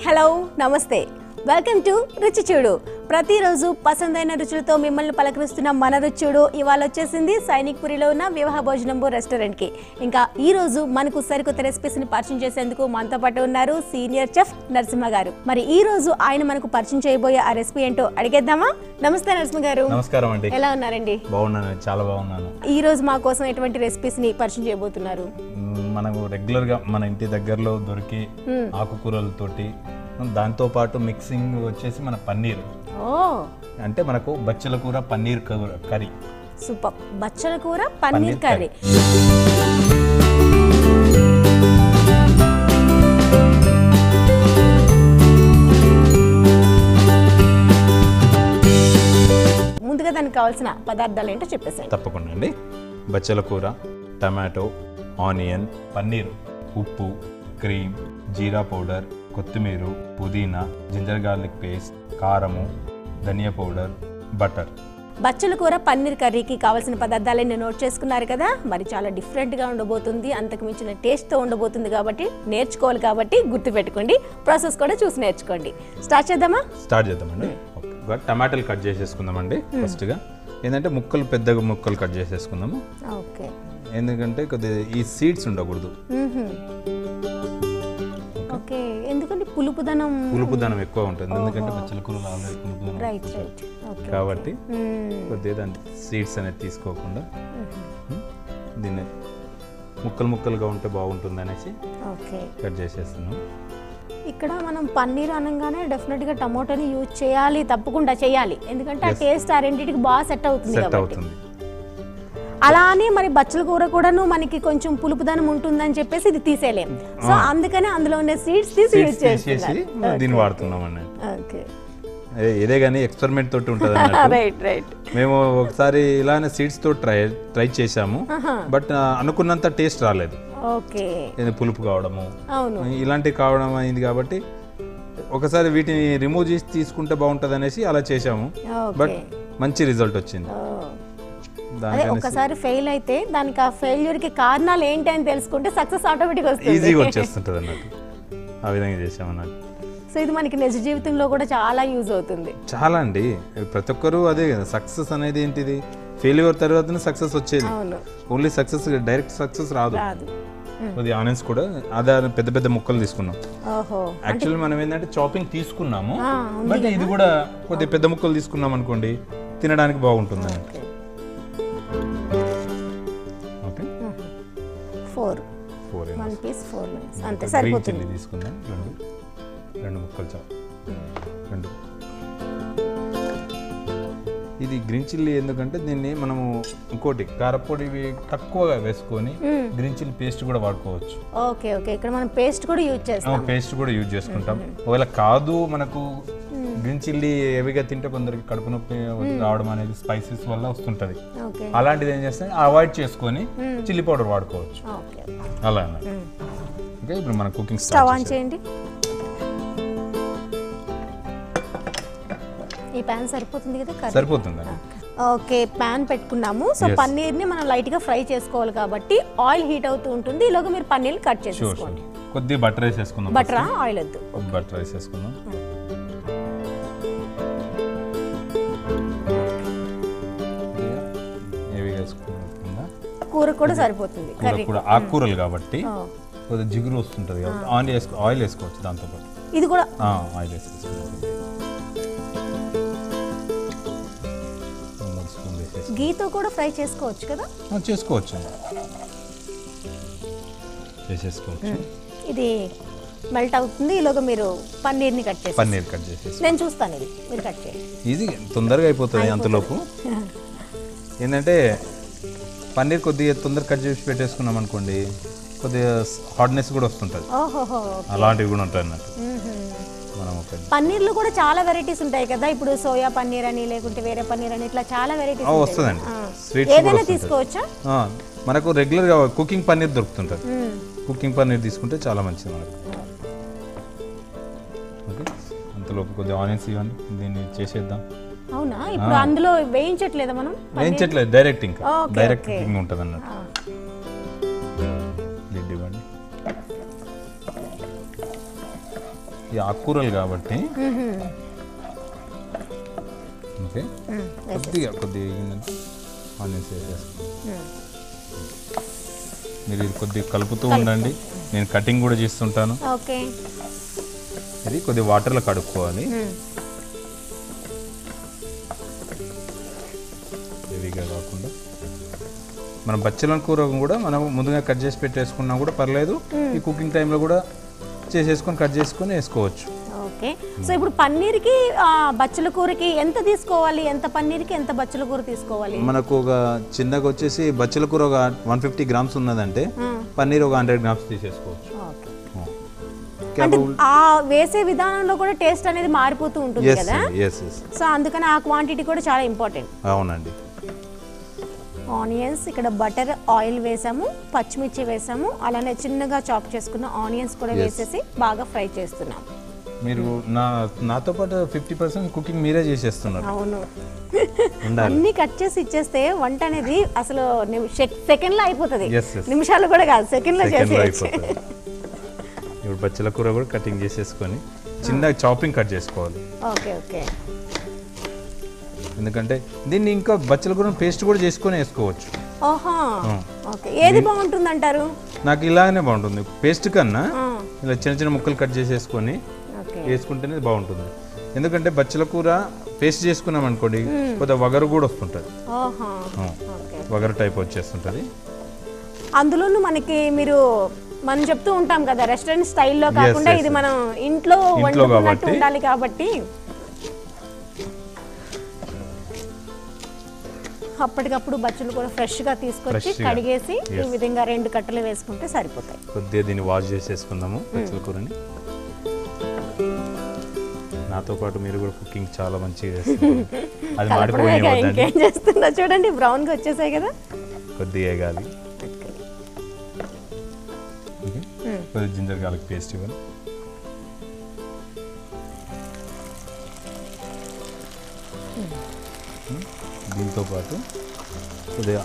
Hello నమస్తే welcome to రుచి చూడు ప్రతిరోజు పసందైన రుచులతో మిమ్మల్ని పలకరిస్తున్న మన రుచుడు ఇవాళ వచ్చేసింది సైనిక్ పురిలో ఉన్న వివాహ భోజనంబు రెస్టారెంట్కి ఇంకా ఈ రోజు మనకు సరికొత్త రెసిపీస్ని పరిచయం చేసేందుకు మనతో పాటు ఉన్నారు సీనియర్ చెఫ్ నరసింహ గారు మరి ఈ రోజు ఆయన మనకు పరిచయం చేయబోయే ఆ రెసిపీ ఏంటో అడిగేద్దామా నమస్తే నరసింహ గారు నమస్కారం అండి ఎలా ఉన్నారండి బాగున్నాను చాలా బాగున్నాను ఈ రోజు మా కోసం ఎటువంటి రెసిపీస్ని పరిచయం చేయబోతున్నారు మ్, మనకు రెగ్యులర్గా మన ఇంటి దగ్గరలో దొరికే ఆకుకూరలతోటి దాంతో పాటు మిక్సింగ్ వచ్చేసి మన పన్నీర్ ఓ అంటే మనకు బచ్చల కూర పన్నీర్ కూర కర్రీ సూపర్ బచ్చల కూర పన్నీర్ పన్నీర్ కర్రీ ముందుగా దానికి కావాల్సిన పదార్థాలు ఏంటో చెప్పేసాను తప్పకుండా అండి బచ్చల కూర టమాటో ఆనియన్ పన్నీర్ ఉప్పు క్రీమ్ జీరా పౌడర్ కొత్తిమీర పుదీనా జింజర్ గార్లిక్ పేస్ట్ కారము ధనియా పౌడర్ బటర్ బచ్చల కూర పన్నీర్ కర్రీకి కావాల్సిన పదార్థాలన్నీ నోట్ చేసుకున్నారు కదా మరి చాలా డిఫరెంట్గా ఉండబోతుంది అంతకు మించిన టేస్ట్తో ఉండబోతుంది కాబట్టి నేర్చుకోవాలి కాబట్టి గుర్తుపెట్టుకోండి ప్రాసెస్ కూడా చూసి నేర్చుకోండి స్టార్ట్ చేద్దామా స్టార్ట్ చేద్దామండి ఓకే ఒక టమాటాలు కట్ చేసేసుకుందామండి ఫస్ట్గా ఏంటంటే ముక్కలు పెద్దగా ముక్కలు కట్ చేసేసుకుందాము ఓకే ఎందుకంటే కొద్దిగా ఈ సీడ్స్ ఉండకూడదు ఓకే ఎందుకంటే పులుపుదనం పులుపుదనం ఎక్కువ ఉంటుంది ఎందుకంటే పచ్చల కూరలు ఆల్రెడీ పులుపుదనం రైట్ రైట్ ఓకే కాబట్టి కొద్దిగా దాని సీడ్స్ అనేది తీసుకోకుండా ఉమ్, దీన్ని ముక్కలు ముక్కలుగా ఉంటే బాగుంటుంది అనేసి ఓకే కట్ చేసేస్తున్నాం ఇక్కడ మనం పన్నీర్ అనగానే డెఫినెట్గా టమోటాని యూజ్ చేయాలి తప్పకుండా చేయాలి ఎందుకంటే ఆ టేస్ట్ ఆ రెండింటికి బాగా సెట్ అవుతుంది సెట్ కాబట్టి అవుతుంది అలా అని మరి బచ్చల కూర కూడాను మనకి కొంచెం పులుపుదనం ఉంటుందని చెప్పేసి ఇది తీసేయలేం సో అందుకనే అందులో ఉన్న సీడ్స్ తీసి యూజ్ సీడ్స్ తీసేసి చేస్తున్నారు దీన్ని వాడుతున్నాం అన్నట్టు ఓకే అదే ఇదే కానీ ఎక్స్పెరిమెంట్ తోటి ఉంటుంది అన్నట్టు రైట్ రైట్ మేము ఒకసారి ఇలానే సీడ్స్ తో ట్రై ట్రై చేసాము బట్ ఆ, అనుకున్నంత టేస్ట్ రాలేదు ఓకే ఇది పులుపు కావడము అవును ఇలాంటివి కావడం అయింది కాబట్టి ఒకసారి వీటిని రిమూవ్ చేసి తీసుకుంటే బాగుంటుంది అనేసి అలా చేసాము బట్ ఓకే మంచి రిజల్ట్ వచ్చింది అదే దానికని ఒకసారి ఫెయిల్ అయితే దానికి ఆ ఫెయిల్యూర్ కి కారణాలు ఏంటి అని తెలుసుకుంటే సక్సెస్ ఆటోమేటిక్ వస్తుంది ఈజీగా వచ్చేస్తుంటుంది అన్నట్టు ఆ విధంగా చేసాం అన్నట్టు సో ఇది మనకి నిజ జీవితంలో కూడా చాలా యూజ్ అవుతుంది చాలా అండి ప్రతి ఒక్కరూ అదే కదా సక్సెస్ అనేది ఏంటిది ఫెయిల్యూర్ తర్వాతనే సక్సెస్ వచ్చేది అవును ఓన్లీ సక్సెస్ డైరెక్ట్ సక్సెస్ రాదు రాదు కొద్ది ఆనియన్స్ కూడా అదే పెద్ద పెద్ద ముక్కలు తీసుకున్నాం ఓహో యాక్చువల్లీ మనం ఏంటంటే చాపింగ్ తీసుకున్నాము ఆ, బట్ ఇది కూడా కొద్ది పెద్ద ముక్కలు తీసుకున్నాం అనుకోండి తినడానికి బాగుంటుంది okay okay four four one piece four minutes అంతే గ్రీన్ సరిపోతుంది చిల్లీ తీసుకుందాం రెండు రెండు ముక్కలు చాలు రెండు ఇది గ్రీన్ చిల్లీ ఎందుకంటే దీన్ని మనము ఇంకోటి కారపొడి ఇవి తక్కువగా వేసుకొని గ్రీన్ చిల్లీ పేస్ట్ కూడా వాడుకోవచ్చు ఓకే ఓకే ఇక్కడ మనం పేస్ట్ కూడా యూజ్ చేస్తాం పేస్ట్ కూడా యూజ్ చేసుకుంటాం ఒకవేళ కాదు మనకు గ్రీన్ చిల్లీ హెవీగా తింటే కొందరికి కడుపు నొప్పి రావడం అనేది స్పైసెస్ వల్ల వస్తుంటది ఓకే అలాంటిది ఏం చేస్తే అవాయిడ్ చేసుకొని చిల్లీ పౌడర్ వాడుకోవచ్చు ఓకే అలా అన్నమాట ఓకే ఇప్పుడు మన కుకింగ్ స్టవ్ స్టార్ట్ ఆన్ చేయండి ఈ ప్యాన్ సరిపోతుంది కదా కర్రీ సరిపోతుందండి ఓకే ప్యాన్ పెట్టుకున్నాము సో పన్నీర్ని మనం లైట్గా ఫ్రై చేసుకోవాలి కాబట్టి ఆయిల్ హీట్ అవుతూ ఉంటుంది ఈలోగా మీరు పన్నీర్ కట్ షూర్ చేసేసుకోండి కొద్దిగా బటర్ వేసేసుకుందాం బటరా ఆయిల్ వద్దు బటర్ వేసేసుకుందాం కొద్దిగా హెవీగా వేసుకుందా కూర కూడా సరిపోతుంది కూర కర్రీ కూడా ఆకుకూరలు కాబట్టి కొద్దిగా జిగురు వస్తుంటుంది కాబట్టి ఆయిల్ వేసుకో ఆయిల్ వేసుకోవచ్చు దాంతో పాటు ఇది కూడా ఆ, ఆయిల్ వేసేసుకుందాం మూడు స్పూన్లు వేసేసి గీతో కూడా ఫ్రై చేసుకోవచ్చు కదా ఆ, చేసుకోవచ్చు చేసేసుకోవచ్చు ఇది మెల్ట్ అవుతుంది ఈలోగా మీరు పన్నీర్ని కట్ చేసి పన్నీర్ కట్ చేసేసి నేను చూస్తాను ఇది మీరు కట్ చేయండి ఈజీ తొందరగా అయిపోతుంది అంతలోపు ఏంటంటే పన్నీర్ కొద్దిగా తొందరగా కట్ చేసి పెట్టేసుకున్నాం అనుకోండి కొద్దిగా హార్డ్నెస్ కూడా వస్తుంటుంది ఓహోహో అలాంటివి కూడా ఉంటాయి అన్నట్టు మనం ఒక పన్నీర్లో కూడా చాలా వెరైటీస్ ఉంటాయి కదా ఇప్పుడు సోయా పన్నీర్ అని లేకుంటే వేరే పన్నీర్ అని ఇట్లా చాలా వెరైటీస్ ఆ, వస్తుందండి స్వీట్ ఏదైనా తీసుకోవచ్చా మనకు రెగ్యులర్గా కుకింగ్ పన్నీర్ దొరుకుతుంటుంది మ్మ్. కుకింగ్ పన్నీర్ తీసుకుంటే చాలా మంచిది మనకు ఓకే అంతలోపు కొద్దిగా ఆనియన్స్ ఇవ్వండి దీన్ని చేసేద్దాం అవునా ఇప్పుడు అందులో వేయించట్లేదా మనం వేయించట్లేదు డైరెక్ట్ ఇంకా ఓకే, డైరెక్ట్ ఓకే. కుకింగ్ ఉంటుంది అన్నట్టు ఆ, లిడ్ ఇవ్వండి ఈ ఆకుకూరలు కాబట్టి మ్హూ. ఓకే మ్, వేసే- కొద్దిగా కొద్దిగా వేగిందంటే ఆనియన్స్ వేసేసుకుంటాం మ్. మీరు ఇది కొద్దిగా కలుపుతూ ఉండండి నేను కటింగ్ కూడా చేస్తుంటాను ఓకే ఇది కొద్దిగా వాటర్లో కడుక్కోవాలి మ్. హెవీగా కాకుండా మనం బచ్చల కూర కూడా మనం ముందుగా కట్ చేసి పెట్టేసుకున్నా కూడా పర్లేదు ఈ కుకింగ్ టైంలో కూడా చేసేసుకొని కట్ చేసుకొని వేసుకోవచ్చు ఓకే సో ఇప్పుడు పన్నీర్కి ఆ, బచ్చల కూరకి ఎంత తీసుకోవాలి ఎంత పన్నీర్కి ఎంత బచ్చల కూర తీసుకోవాలి మనకు ఒక చిన్నగా వచ్చేసి బచ్చల కూర ఒక వన్ ఫిఫ్టీ గ్రామ్స్ ఉన్నదంటే మ్. పన్నీర్ ఒక హండ్రెడ్ గ్రామ్స్ తీసేసుకోవచ్చు ఓకే అంటే ఆ వేసే విధానంలో కూడా టేస్ట్ అనేది మారిపోతూ ఉంటుంది ఎస్ కదా ఎస్ ఎస్ సో అందుకని ఆ క్వాంటిటీ కూడా చాలా ఇంపార్టెంట్ అవునండి ఆనియన్స్ ఇక్కడ బటర్ ఆయిల్ వేసాము పచ్చిమిర్చి వేసాము అలానే చిన్నగా చాప్ చేసుకున్న ఆనియన్స్ కూడా వేసేసి బాగా ఫ్రై చేస్తున్నాం మీరు నా నాతో పాటు ఫిఫ్టీ పర్సెంట్ కుకింగ్ మీరే చేసేస్తున్నారు అవును ఉండాలి అన్ని కట్ చేసి ఇచ్చేస్తే వంట అనేది అసలు సెకండ్ లో అయిపోతుంది Yes, yes. నిమిషాలు కూడా కాదు సెకండ్ లో సెకండ్లో చేసేయచ్చు అయిపోతుంది ఇప్పుడు బచ్చల కూర కూడా కటింగ్ చేసేసుకొని చిన్నగా చాపింగ్ కట్ చేసుకోవాలి ఓకే ఓకే ఎందుకంటే దీన్ని ఇంకా బచ్చల కూర పేస్ట్ కూడా చేసుకొని వేసుకోవచ్చు ఓహా ఓకే ఏది బాగుంటుంది అంటారు నాకు ఇలాగనే బాగుంటుంది పేస్ట్ కన్నా ఆ, ఇలా చిన్న చిన్న ముక్కలు కట్ చేసేసుకొని ఓకే వేసుకుంటేనే బాగుంటుంది ఎందుకంటే బచ్చల కూర పేస్ట్ చేసుకున్నాం అనుకోండి కొద్దిగా వగరు కూడా వస్తుంటుంది ఓహా ఆ, ఓకే వగరు టైప్ వచ్చేస్తుంటుంది అందులోనూ మనకి మీరు మనం చెప్తూ ఉంటాం కదా రెస్టారెంట్ స్టైల్లో కాకుండా yes, ఇది మనం ఇంట్లో వండుకున్నట్టు కాబట్టి. ఉండాలి కాబట్టి అప్పటికప్పుడు బచ్చులు కూడా ఫ్రెష్ గా తీసుకొచ్చి Fresh గా. కడిగేసి ఈ Yes. విధంగా రెండు కట్టలు వేసుకుంటే సరిపోతాయి కొద్దిగా దీన్ని వాష్ చేసేసుకుందాము బచ్చల కూరని నాతో పాటు మీరు కూడా కుకింగ్ చాలా మంచిగా చేస్తారు అది కలపడమేగా మాడిపోయి ఇంకేం చేస్తుందో చూడండి బ్రౌన్ గా వచ్చేసాయి కదా కొద్దిగా వేగాలి ఓకే కొద్దిగా జింజర్ గార్లిక్ పేస్ట్ ఇవ్వాలి దీంతో పాటు కొద్దిగా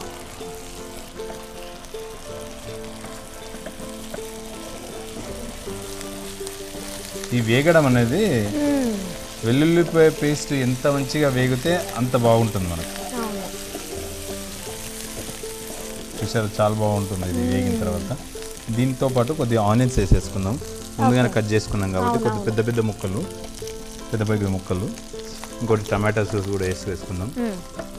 ఈ వేగడం అనేది మ్మ్. వెల్లుల్లిపాయ పేస్ట్ ఎంత మంచిగా వేగితే అంత బాగుంటుంది మనకు అవును చూసారు చాలా బాగుంటుంది ఇది వేగిన తర్వాత దీంతో పాటు కొద్దిగా ఆనియన్స్ వేసేసుకుందాం ముందుగానే కట్ చేసుకున్నాం కాబట్టి కొద్ది పెద్ద పెద్ద ముక్కలు పెద్ద పెద్ద ముక్కలు ఇంకోటి టమాటా సాస్ కూడా వేసి వేసుకుందాం మ్మ్.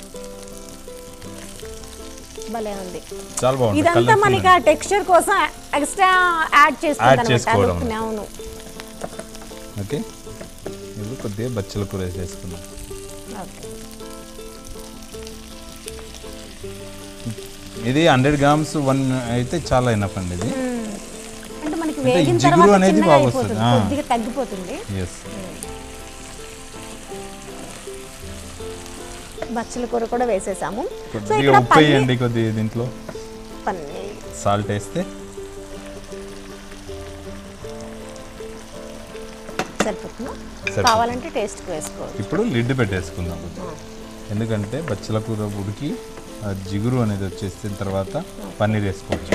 భలే ఉంది చాలా బాగుంటుంది ఇదంతా Colourful మనకి ఆ టెక్స్చర్ కోసం ఎక్స్ట్రా యాడ్ Add చేసుకోవడం. చేసుకుంటాం అవును ఓకే ఇప్పుడు కొద్దిగా బచ్చల కూర వేసేసుకుందాం ఓకే ఇది హండ్రెడ్ గ్రామ్స్ వన్ అయితే చాలా ఎనఫ్ అండి ఇది మ్మ్. అంటే మనకి అంటే వేగిన జిగురు తర్వాత అనేది చిన్నగా బాగా అయిపోతుంది వస్తుంది. ఆ. కొద్దిగా తగ్గిపోతుంది ఎస్ బచ్చల కూర కూడా వేసేసాము సో కొద్దిగా ఇక్కడ ఉప్పు వేయండి కొద్దిగా దీంట్లో పన్నీర్ సాల్ట్ వేస్తే సరిపోతుందా సరిపోతుంది. కావాలంటే టేస్ట్కి వేసుకోవచ్చు ఇప్పుడు లిడ్ పెట్టేసుకుందాం ఎందుకంటే బచ్చల కూర ఉడికి ఆ జిగురు అనేది వచ్చేసిన తర్వాత పన్నీర్ వేసుకోవచ్చు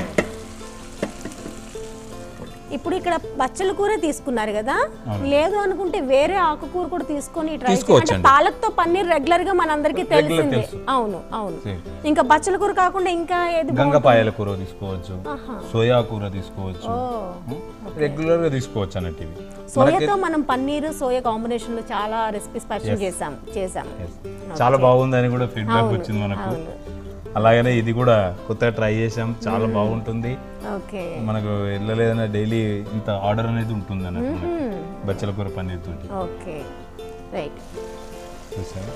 ఇప్పుడు ఇక్కడ బచ్చల కూర తీసుకున్నారు కదా లేదు అనుకుంటే వేరే ఆకుకూర కూడా తీసుకొని ట్రై చేయండి. అంటే తీసుకోవచ్చండి. పాలక్తో పన్నీర్ రెగ్యులర్ గా మనందరికీ తెలిసిందే తెలుసు. అవును అవును Same. ఇంకా బచ్చల కూర కాకుండా ఇంకా ఏది బాగుంటుంది? గంగపాయల కూర తీసుకోవచ్చు ఆహా. సోయా కూర తీసుకోవచ్చు ఓ రెగ్యులర్ గా తీసుకోవచ్చు అన్నట్టు ఇవి సోయాతో మనం పన్నీర్ సోయా కాంబినేషన్ లో చాలా రెసిపీస్ పరిచయం చేసాం చేసాం Yes. చాలా బాగుందని కూడా ఫీడ్బ్యాక్ అవును, వచ్చింది మనకు అవును. అలాగనే ఇది కూడా కొత్తగా ట్రై చేసాం చాలా బాగుంటుంది ఓకే మనకు వెళ్ళలేదన్న డైలీ ఇంత ఆర్డర్ అనేది ఉంటుంది అన్నట్టు మనకు. మ్మ్. బచ్చల కూర పన్నీర్ తోటి ఓకే రైట్ చూసారా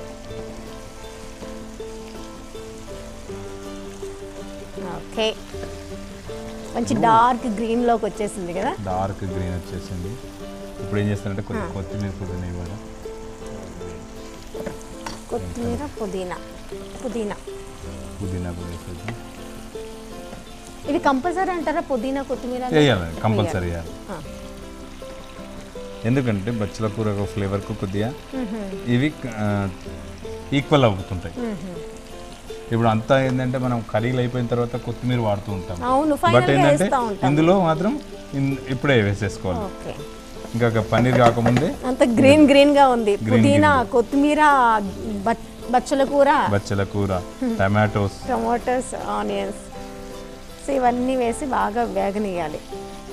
ఓకే మంచి డార్క్ గ్రీన్ లోకి వచ్చేసింది కదా డార్క్ గ్రీన్ వచ్చేసింది ఇప్పుడు ఏం చేస్తారంటే కొంచెం కొత్తిమీర పుదీనా ఇవ్వాలి కొత్తిమీర పుదీనా పుదీనా పుదీనా కూడా వేసేద్దాం ఇది కంపల్సరీ అంటారా పుదీనా కొత్తిమీర అనేది? వేయాలి కంపల్సరీ వేయాలి ఆ. ఎందుకంటే బచ్చల కూర ఫ్లేవర్కు కొద్దిగా మ్హూ. ఇవి ఈక్వల్ అవుతుంటాయి మ్హూ. ఇప్పుడు అంతా ఏంటంటే మనం కర్రీలు అయిపోయిన తర్వాత కొత్తిమీర వాడుతూ ఉంటాం అవును బట్ ఫైనల్ గా ఏంటంటే వేస్తా ఉంటాం ఇందులో మాత్రం ఇన్- ఇప్పుడే వేసేసుకోవాలి ఓకే ఇంకా ఒక పన్నీర్ కాకముందే అంత గ్రీన్ గ్రీన్ గా ఉంది పుదీనా కొత్తిమీర బ- బచ్చల కూర బచ్చల కూర టమాటోస్ టమాటోస్ ఆనియన్స్ సో ఇవన్నీ వేసి బాగా వేగనియాలి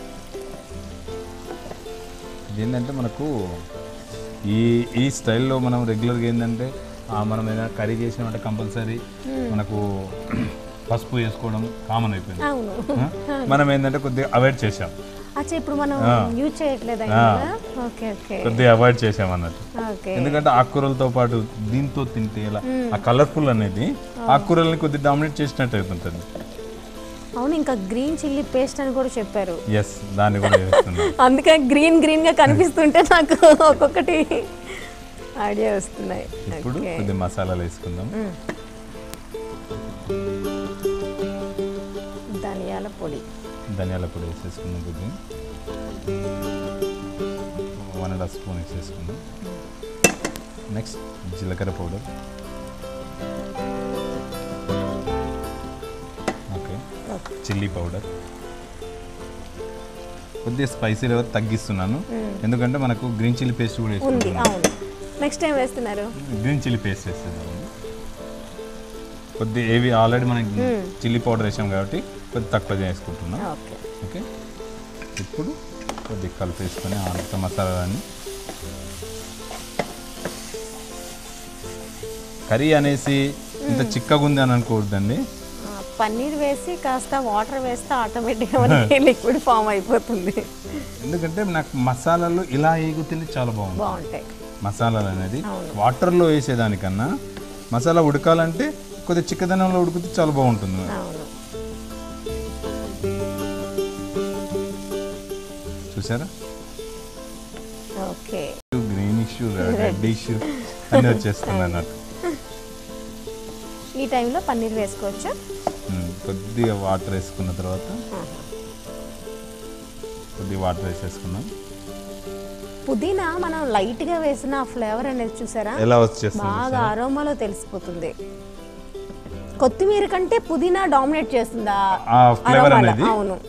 ఏంటంటే మనకు ఈ ఈ స్టైల్లో మనం రెగ్యులర్గా ఏంటంటే ఆ, మనం ఏదైనా కర్రీ చేసినామంటే కంపల్సరీ మనకు పసుపు వేసుకోవడం కామన్ అయిపోయింది అవును ఆ? మనం ఏంటంటే కొద్దిగా అవాయిడ్ చేసాం అచ్చా ఇప్పుడు మనం యూజ్ చేయట్లేదు ఓకే ఓకే కొద్దిగా అవాయిడ్ చేసాం అన్నట్టు ఓకే ఎందుకంటే ఆకుకూరలతో పాటు దీంతో తింటే ఇలా ఆ కలర్ఫుల్ అనేది ఆకుకూరల్ని కొద్దిగా డామినేట్ చేసినట్టు అవుతుంటుంది అవును ఇంకా గ్రీన్ చిల్లీ పేస్ట్ అని కూడా చెప్పారు ఎస్ దాన్ని కూడా వేస్తున్నాం అందుకే గ్రీన్ గ్రీన్ గా కనిపిస్తుంటే నాకు ఒక్కొక్కటి ఐడియా వస్తున్నాయి ఇప్పుడు ఓకే కొద్దిగా మసాలాలు వేసుకుందాం ధనియాల పొడి ధనియాల పొడి వేసేసుకుందాం కొద్దిగా వన్ అండ్ హాఫ్ స్పూన్ వేసేసుకుందాం నెక్స్ట్ జీలకర్ర పౌడర్ ఓకే చిల్లీ పౌడర్ కొద్దిగా స్పైసీ లెవెల్ తగ్గిస్తున్నాను ఎందుకంటే మనకు గ్రీన్ చిల్లీ పేస్ట్ కూడా ఉంది వేసుకుంటున్నాం అవును నెక్స్ట్ టైం వేస్తున్నారు గ్రీన్ చిల్లీ పేస్ట్ వేసేద్దాం కొద్ది ఏవి ఆల్రెడీ మనకి చిల్లీ పౌడర్ వేసాం కాబట్టి కొద్ది తక్కువ చేసుకుంటున్నాం ఓకే ఓకే ఇప్పుడు కొద్దిగా కలిపేసుకొని అంత మసాలాన్ని కర్రీ అనేసి ఇంత చిక్కగా ఉంది అని అనుకోవద్దండి ఆ, పన్నీర్ వేసి కాస్త వాటర్ వేస్తే ఆటోమేటిక్గా మనకి లిక్విడ్ ఫామ్ అయిపోతుంది ఎందుకంటే నాకు మసాలాలు ఇలా ఏగుతుంది చాలా బాగుంది బాగుంటాయి మసాలాలు అనేది వాటర్లో వేసేదానికన్నా మసాలా ఉడకాలంటే కొద్దిగా చిక్కదనంలో ఉడికితే చాలా బాగుంటుంది అవును చూసారా ఓకే గ్రీన్ ఇష్యూ రెడ్ ఇష్యూ అన్నీ వచ్చేస్తుంది అన్నట్టు ఈ టైంలో పన్నీర్ వేసుకోవచ్చు ఉమ్, కొద్దిగా వాటర్ వేసుకున్న తర్వాత కొద్దిగా వాటర్ వేసేసుకున్నాం పుదీనా మనం లైట్ గా వేసిన ఫ్లేవర్ అనేది చూసారా ఎలా వచ్చేస్తుంది బాగా అరోమాలో తెలిసిపోతుంది కొత్తిమీర కంటే పుదీనా డామినేట్ చేస్తుందా ఆ ఫ్లేవర్ అరోమాలో అనేది అవును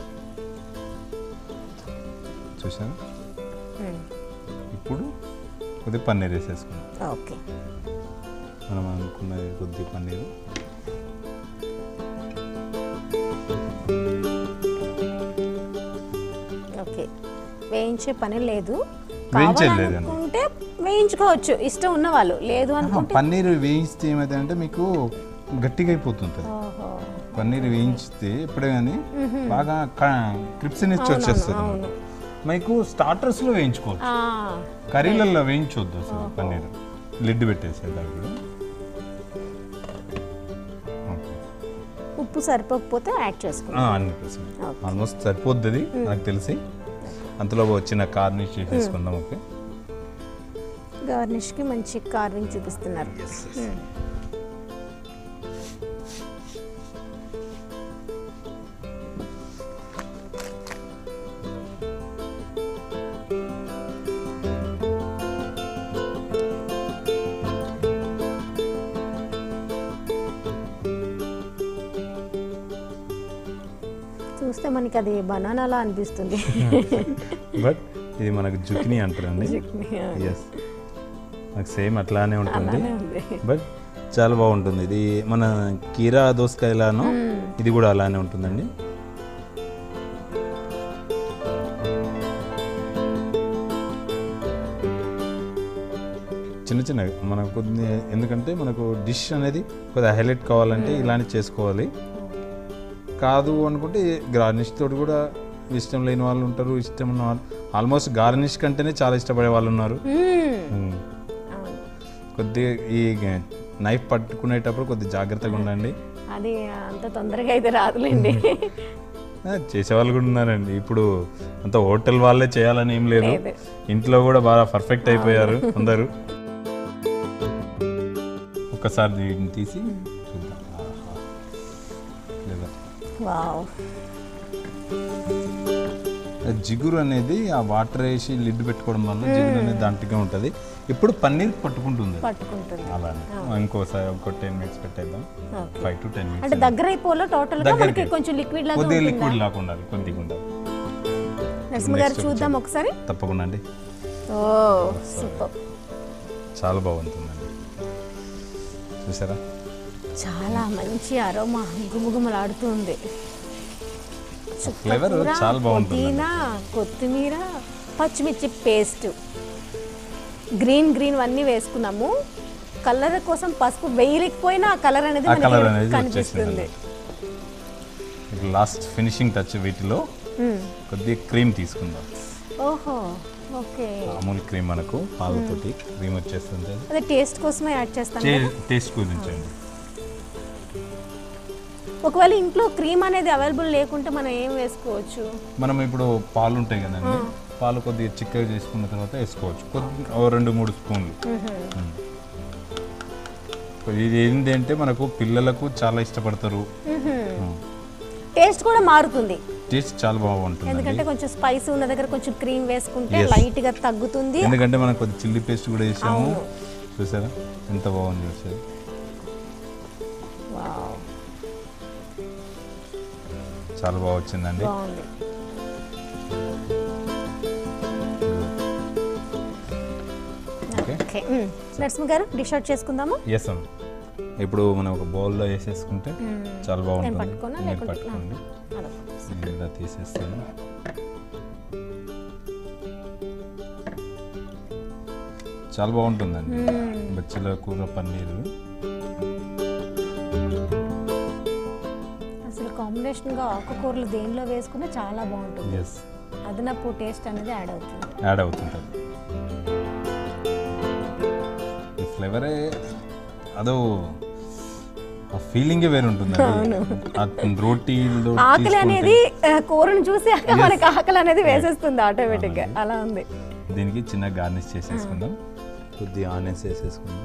చూసారా ఉమ్, ఇప్పుడు కొద్దిగా పన్నీర్ వేసేసుకున్నాం ఓకే మనం అనుకున్న కొద్ది పన్నీరు ఓకే వేయించే పని లేదు వేయించేది లేదండి. కావాలనుకుంటే వేయించుకోవచ్చు ఇష్టం ఉన్న వాళ్ళు లేదు ఆహా, అనుకుంటే పన్నీర్ వేయిస్తే ఏమైతే మీకు గట్టిగా అయిపోతుంటుంది ఓహో పన్నీర్ వేయించితే ఎప్పుడే కానీ బాగా క్రిప్సినిచ్చి వచ్చేస్తుంది అవును మీకు స్టార్టర్స్లో వేయించుకోవచ్చు ఆ, కర్రీలలో వేయించొద్దు అసలు పన్నీర్ లిడ్ పెట్టేసేది దాంట్లో ఓకే ఉప్పు సరిపోకపోతే యాడ్ చేసుకుంటాం హండ్రెడ్ పర్సెంట్ ఆల్మోస్ట్ సరిపోద్ది అది నాకు తెలిసి అంతలో వచ్చిన కార్నిష్ చేసేసుకుందాం ఓకే గార్నిష్కి మంచి కార్వింగ్ చూపిస్తున్నారు మ్మ్. చూస్తే మనకి అది బనానాలా అనిపిస్తుంది బట్ ఇది మనకు జుకినీ అంటారండి ఎస్ నాకు సేమ్ అట్లానే ఉంటుంది అలానే ఉంది బట్ చాలా బాగుంటుంది ఇది మన కీరా దోసకాయలాను ఇది కూడా అలానే ఉంటుందండి చిన్న చిన్న మనకు కొద్ది ఎందుకంటే మనకు డిష్ అనేది కొద్దిగా హైలైట్ కావాలంటే ఇలానే చేసుకోవాలి కాదు అనుకుంటే గార్నిష్ తోటి కూడా ఇష్టం లేని వాళ్ళు ఉంటారు ఇష్టం ఉన్న వాళ్ళు ఆల్మోస్ట్ గార్నిష్ కంటేనే చాలా ఇష్టపడే వాళ్ళు ఉన్నారు మ్మ్. ఉమ్. అవును కొద్దిగా ఈ నైఫ్ పట్టుకునేటప్పుడు కొద్దిగా జాగ్రత్తగా ఉండండి అది అంత తొందరగా అయితే రాదులేండి ఆ, చేసేవాళ్ళు కూడా ఉన్నారండి ఇప్పుడు అంత హోటల్ వాళ్ళే చేయాలని ఏం లేదు లేదు. ఇంట్లో కూడా బాగా పర్ఫెక్ట్ అయిపోయారు అందరూ ఒక్కసారి దీన్ని తీసి చూద్దాం ఆహా. లేదా వావ్ ఆ జిగురు అనేది ఆ వాటర్ వేసి లిడ్ పెట్టుకోవడం వల్ల జిగురు అనేది దాంట్లోనే ఉంటుంది ఇప్పుడు పన్నీర్ పట్టుకుంటుంది పట్టుకుంటుంది అలానే ఇంకోసారి ఇంకో టెన్ మినిట్స్ పెట్టేద్దాం okay five to ten minutes అంటే దగ్గర అయిపోలో టోటల్ గా మనకి కొంచెం లిక్విడ్ లాగా కొద్దిగా లిక్విడ్ లాగా ఉండాలి కొద్దిగా ఉండాలి నరసింహ గారు చూద్దాం ఒకసారి తప్పకుండా అండి ఓ సూపర్ చాలా బాగుంటుందండి చూసారా చాలా మంచి అరోమా గుమగుమలాడుతుంది ఫ్లేవర్ కూర, చాలా బాగుంటుంది పుదీనా కొత్తిమీర పచ్చిమిర్చి పేస్ట్ గ్రీన్ గ్రీన్ అన్నీ వేసుకున్నాము కలర్ కోసం పసుపు వేయలేకపోయినా ఆ కలర్ అనేది ఆ కలర్ మనకి అనేది కనిపిస్తుంది వచ్చేసింది ఇప్పుడు లాస్ట్ ఫినిషింగ్ టచ్ వీటిలో మ్మ్. కొద్దిగా క్రీమ్ తీసుకుందాం ఓహో ఓకే అమూల్ క్రీమ్ మనకు పాలతోటి క్రీమ్ వచ్చేస్తుంది అదే టేస్ట్ కోసమే యాడ్ చేస్తాను కదా. టేస్ట్ గురించి అండి ఒకవేళ ఇంట్లో క్రీమ్ అనేది అవైలబుల్ లేకుంటే మనం ఏం వేసుకోవచ్చు మనం ఇప్పుడు పాలు ఉంటాయి కదండి పాలు కొద్దిగా చిక్కగా చేసుకున్న తర్వాత వేసుకోవచ్చు కొద్ది ఓ రెండు మూడు స్పూన్లు మ్మ్. ఇది ఏంటంటే మనకు పిల్లలకు చాలా ఇష్టపడతారు టేస్ట్ కూడా మారుతుంది టేస్ట్ చాలా బాగుంటుందండి ఎందుకంటే కొంచెం స్పైస్ ఉన్న దగ్గర కొంచెం క్రీమ్ వేసుకుంటే Yes. లైట్ గా తగ్గుతుంది ఎందుకంటే మనం కొద్ది చిల్లీ పేస్ట్ కూడా వేసాము అవును. చూసారా ఎంత బాగుంది చూసారు వావ్, చాలా బాగా వచ్చిందండి బాగుంది ఓకే ఓకే మ్మ్. నరసింహ గారు డిష్ అవుట్ చేసుకుందాము ఎస్ అమ్మ ఇప్పుడు మనం ఒక బౌల్లో వేసేసుకుంటే చాలా నేను బాగుంటుంది పట్టుకోనా మీరు లేకుంటే పట్టుకోండి అదొక. నేను ఇలా తీసేస్తాను చాలా బాగుంటుందండి బచ్చల కూర పన్నీరు అసలు కాంబినేషన్ గా ఆకుకూరలు దేనిలో వేసుకున్నా చాలా బాగుంటుంది ఎస్ అదనపు టేస్ట్ అనేది యాడ్ అవుతుంది యాడ్ అవుతుంటుంది ఈ ఫ్లేవరే అదో ఆ ఫీలింగే వేరు ఉంటుందండి ఆ రోటీలో ఆకలి అనేది ఆ, కూరను చూసి మనకి ఆకలి అనేది వేసేస్తుంది ఆటోమేటిక్ గా అలా ఉంది దీనికి చిన్న గార్నిష్ చేసేసుకుందాం కొద్దిగా ఆనియన్స్ వేసేసుకుందాం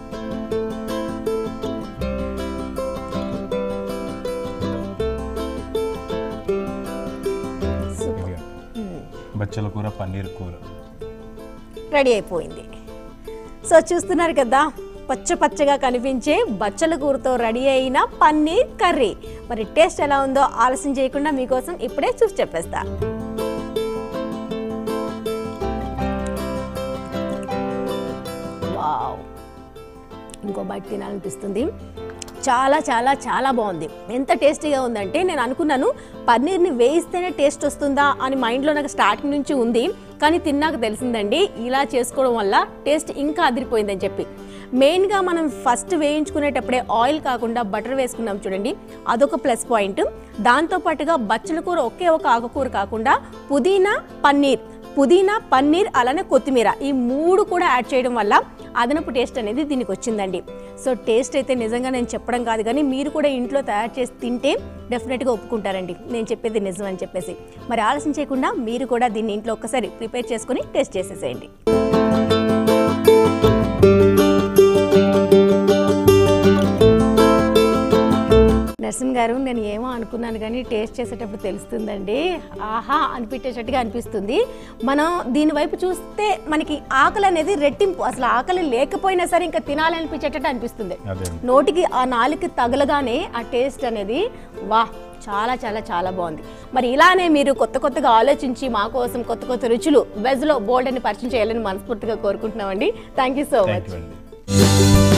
సూపర్ ఇక బచ్చల కూర పన్నీర్ కూర రెడీ అయిపోయింది సో చూస్తున్నారు కదా పచ్చ పచ్చగా కనిపించే బచ్చల కూరతో రెడీ అయిన పన్నీర్ కర్రీ మరి టేస్ట్ ఎలా ఉందో ఆలస్యం చేయకుండా మీకోసం ఇప్పుడే చూసి చెప్పేస్తా వావ్ ఇంకో బయట తినాలనిపిస్తుంది చాలా చాలా చాలా బాగుంది ఎంత టేస్టీగా ఉందంటే నేను అనుకున్నాను పన్నీర్ని వేయిస్తేనే టేస్ట్ వస్తుందా అని మైండ్లో నాకు స్టార్టింగ్ నుంచి ఉంది కానీ తిన్నాక తెలిసిందండి ఇలా చేసుకోవడం వల్ల టేస్ట్ ఇంకా అదిరిపోయిందని చెప్పి మెయిన్గా మనం ఫస్ట్ వేయించుకునేటప్పుడే ఆయిల్ కాకుండా బటర్ వేసుకున్నాం చూడండి అదొక ప్లస్ పాయింట్ దాంతోపాటుగా బచ్చల కూర ఒకే ఒక ఆకుకూర కాకుండా పుదీనా పన్నీర్ పుదీనా పన్నీర్ అలానే కొత్తిమీర ఈ మూడు కూడా యాడ్ చేయడం వల్ల అదనపు టేస్ట్ అనేది దీనికి వచ్చిందండి సో టేస్ట్ అయితే నిజంగా నేను చెప్పడం కాదు కానీ మీరు కూడా ఇంట్లో తయారు చేసి తింటే డెఫినెట్గా ఒప్పుకుంటారండి నేను చెప్పేది నిజం అని చెప్పేసి మరి ఆలస్యం చేయకుండా మీరు కూడా దీన్ని ఇంట్లో ఒక్కసారి ప్రిపేర్ చేసుకుని టేస్ట్ చేసేసేయండి నరసింహ గారు నేను ఏమో అనుకున్నాను కానీ టేస్ట్ చేసేటప్పుడు తెలుస్తుందండి ఆహా అనిపించేటట్టుగా అనిపిస్తుంది మనం దీని వైపు చూస్తే మనకి ఆకలి అనేది రెట్టింపు అసలు ఆకలి లేకపోయినా సరే ఇంకా తినాలనిపించేటట్టు అనిపిస్తుంది అదే నోటికి ఆ నాలుగు తగలగానే ఆ టేస్ట్ అనేది వా చాలా చాలా చాలా బాగుంది మరి ఇలానే మీరు కొత్త కొత్తగా ఆలోచించి మా కోసం కొత్త కొత్త రుచులు వెజ్లో బోల్డ్ అని పరిచయం చేయాలని మనస్ఫూర్తిగా కోరుకుంటున్నామండి thank you so thank much you అండి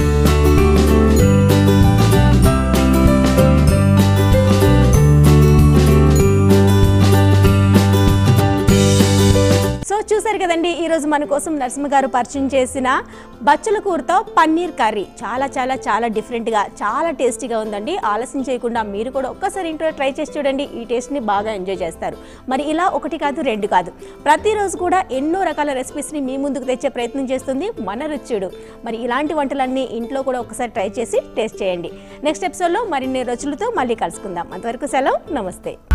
సో చూసారు కదండి ఈరోజు మన కోసం నరసింహ గారు పరిచయం చేసిన బచ్చల కూరతో పన్నీర్ కర్రీ చాలా చాలా చాలా డిఫరెంట్గా చాలా టేస్టీగా ఉందండి ఆలస్యం చేయకుండా మీరు కూడా ఒక్కసారి ఇంట్లో ట్రై చేసి చూడండి ఈ టేస్ట్ని బాగా ఎంజాయ్ చేస్తారు మరి ఇలా ఒకటి కాదు రెండు కాదు ప్రతిరోజు కూడా ఎన్నో రకాల రెసిపీస్ని మీ ముందుకు తెచ్చే ప్రయత్నం చేస్తుంది మన రుచుడు మరి ఇలాంటి వంటలన్నీ ఇంట్లో కూడా ఒకసారి ట్రై చేసి టేస్ట్ చేయండి నెక్స్ట్ ఎపిసోడ్లో మరిన్ని రుచులతో మళ్ళీ కలుసుకుందాం అంతవరకు సెలవు నమస్తే